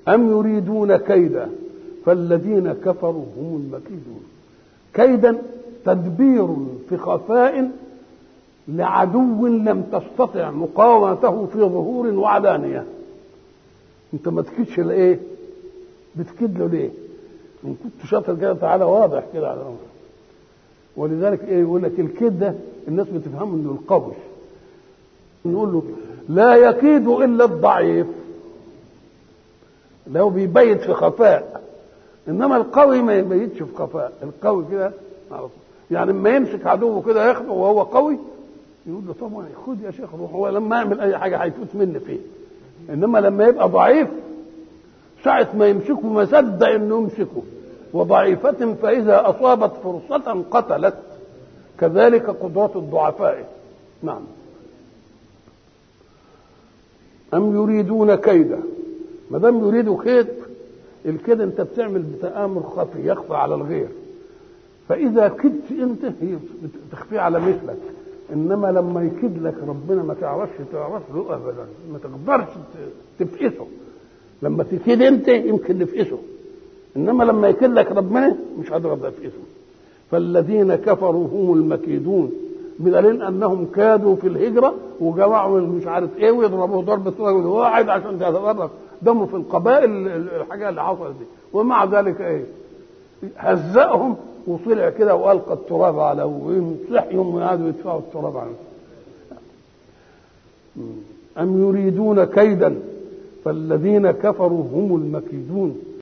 أم يريدون كيدا فالذين كفروا هم المكيدون كيدا تدبير في خفاء لعدو لم تستطع مقاومته في ظهور وعلانية انت ما تكيدش لايه بتكيد له ليه ان كنت شاطر كده تعالى واضح كده على الأمر. ولذلك ايه يقول لك الكيد ده الناس بتفهمه انه القوي نقول له لا يكيد الا الضعيف لو بيبيت في خفاء انما القوي ما يبيتش في خفاء القوي كده معروف يعني لما يمسك عدوه كده ياخده وهو قوي يقول له طبعا خد يا شيخ روح هو لما يعمل اي حاجه هيفوت مني فيه انما لما يبقى ضعيف ساعة ما يمسكه ما صدق انه يمسكه وضعيفة فإذا أصابت فرصة قتلت كذلك قدرات الضعفاء نعم أم يريدون كيدا ما دام يريدوا كيد الكيد أنت بتعمل بتآمر خفي يخفى على الغير فإذا كدت أنت هي تخفي على مثلك إنما لما يكيد لك ربنا ما تعرفش تعرف له أبدا ما تقدرش تفقسه لما تكيد أنت يمكن نفقسه انما لما يكيد لك ربنا مش هتقدر تفقسه فالذين كفروا هم المكيدون بدليل انهم كادوا في الهجره وجمعوا مش عارف ايه ويضربوه ضربه رجل واحد عشان تتدرب دمه في القبائل الحاجه اللي حصلت دي ومع ذلك ايه هزأهم وطلع كده والقى التراب على ويمسحهم وقعدوا يدفعوا التراب عنه أم يريدون كيدا فالذين كفروا هم المكيدون